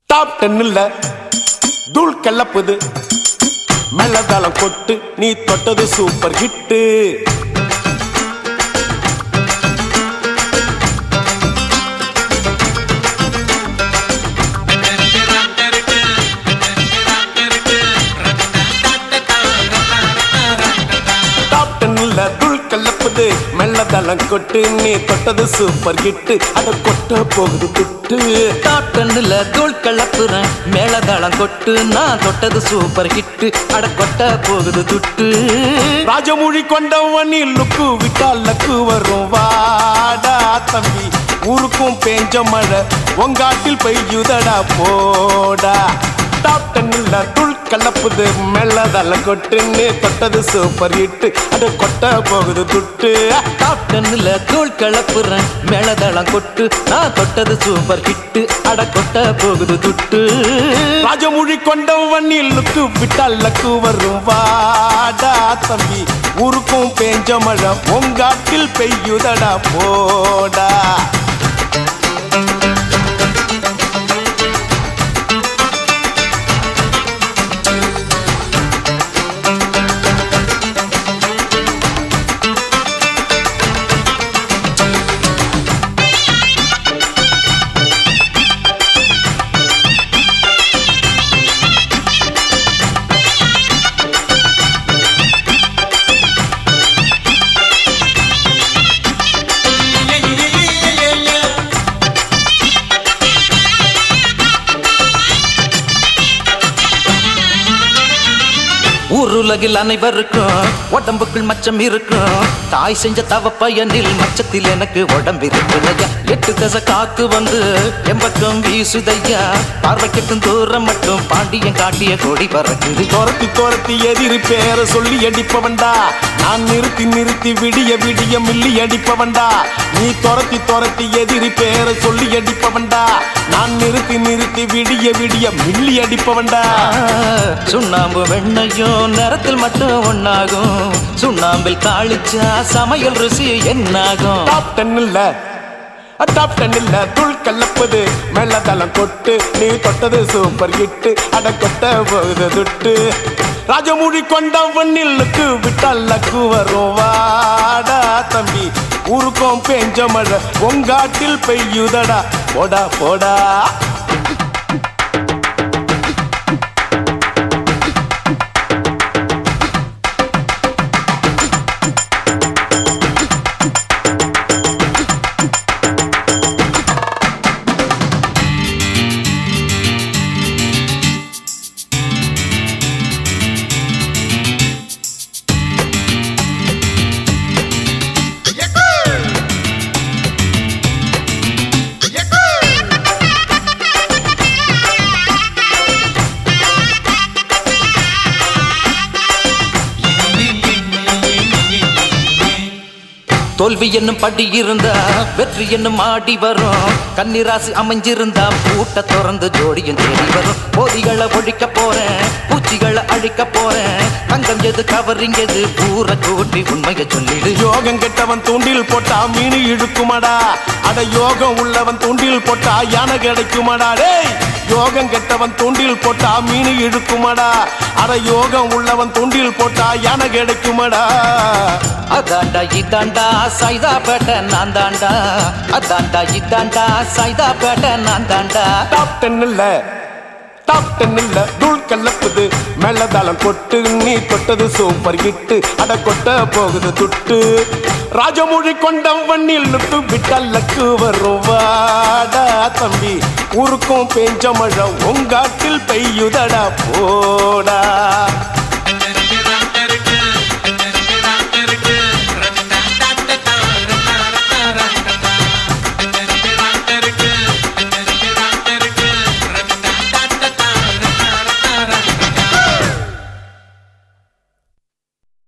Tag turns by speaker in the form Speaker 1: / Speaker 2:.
Speaker 1: top டென்னில் தூள் கலப்புது மெல்லதாளம் கொட்டு நீ தொட்டது சூப்பர் ஹிட்டு டாப் டென்னில் தூள் கலப்புது மெல்லதாளம் கொட்டு நீ தொட்டது சூப்பர் ஹிட்டு அட கொட்ட போகுது துட்டு
Speaker 2: டாப் டென்னுல தூள் கலப்புறேன் மேலதாளம் கொட்டு நான் தொட்டது சூப்பர் ஹிட்டு அட கொட்ட போகுது துட்டு
Speaker 1: ராஜமொழி கொண்டவனி லுக்கு விட்டால் லக்கு வரும் வாடா தம்பி ஊருக்கும் பேஞ்ச மழை உங்காட்டில் பெய்யுதடா போடா டாப் டென்னில் துள் கலப்புது மெல்லதல்ல கொட்டுன்னு தொட்டது சூப்பர் ஹிட்டு அது கொட்ட போகுது துட்டு
Speaker 2: டாப் டென்னுல தூள் கலப்புறேன் மேலதாளம் கொட்டு நான் தொட்டது சூப்பர் ஹிட்டு அட கொட்ட போகுது துட்டு
Speaker 1: ராஜமொழி கொண்டவனி லுக்கு விட்டால் லக்கு வரும் வாடா தம்பி ஊருக்கும் பேஞ்ச மழை உங்காட்டில் பெய்யுதடா போடா
Speaker 2: ஊருலகில் அனைவருக்கும் உடம்புக்குள் மச்சம் இருக்கும் தாய் செஞ்ச தவ பயனில் மச்சத்தில் எனக்கு உடம்பு இருக்குதையா எட்டு தசை காத்து வந்து எம்பக்கம் வீசுதையா பார்வைக்கட்டும் தூரம் மட்டும் பாண்டியன் காட்டிய கொடி பறக்குது
Speaker 1: துரத்தி துரத்தி எதிரி பேர சொல்லி அடிப்பவன்டா நான் நிறுத்தி நிறுத்தி விடிய விடிய மில்லி அடிப்பவன்டா நீ துரத்தி துரத்தி எதிரி பேர சொல்லி அடிப்பவன்டா நான் நிறுத்தி நிறுத்தி விடிய விடிய மில்லி அடிப்பவன்டா
Speaker 2: சுண்ணாம்பு வெண்ணையும் நிறத்தில் மட்டும் ஒன்னாகும் சுண்ணாம்பில் காளிச்சா சமையல் ருசி என்னாகும்
Speaker 1: டாப் டென்னில் டாப் டென்னில் துள் கலப்பது மெல்லதளம் கொட்டு நீ தொட்டது சூப்பர் ஹிட்டு அட கொட்ட போகுது துட்டு ராஜமொழி கொண்டவன் நில்லுக்கு விட்டால் லக்கு வரும் வாடா தம்பி ஊருக்கும் பெஞ்ச மழை உங்காட்டில் பெய்யுதடா போடா போடா
Speaker 2: தோல்வி என்னும் படி இருந்தா வெற்றி என்னும் ஆடி வரும் கன்னிராசி அமைஞ்சிருந்தா பூட்ட திறந்து ஜோடியும் தேடி வரும் போதிகளை ஒழிக்க போறேன் பூச்சிகளை அழிக்க போறேன் தங்கம் எது கவரிங் எது பூர கூட்டி உண்மையை சொல்லிடு
Speaker 1: யோகம் கெட்டவன் தூண்டில் போட்டா மீன் இழுக்குமாடா அட யோகம் உள்ளவன் தூண்டில் போட்டா யானை கிடைக்குமாடா டேய் யோகம் கெட்டவன் தூண்டில் போட்டா மீன் இழுக்குமாடா அட யோகம் உள்ளவன் தூண்டில் போட்டா யானை கிடைக்குமாடா
Speaker 2: அதாண்டா இதாண்டா சைதா பேட்ட நான் தாண்டா அதாண்டா இதாண்டா சைதா பேட்ட நான் தாண்டா
Speaker 1: டாப் டென்னில் டாப் டென்னில் தூள் கலப்புது மெல்லதாளம் கொட்டு நீ தொட்டது சூப்பர் ஹிட்டு அட கொட்ட போகுது துட்டு ராஜமொழி கொண்டவன் நில்லுட்டு விட்டால் லக்கு வரும் வாடா தம்பி ஊருக்கும் பேஞ்ச மழை உங்காட்டில் பெய்யுதடா போடா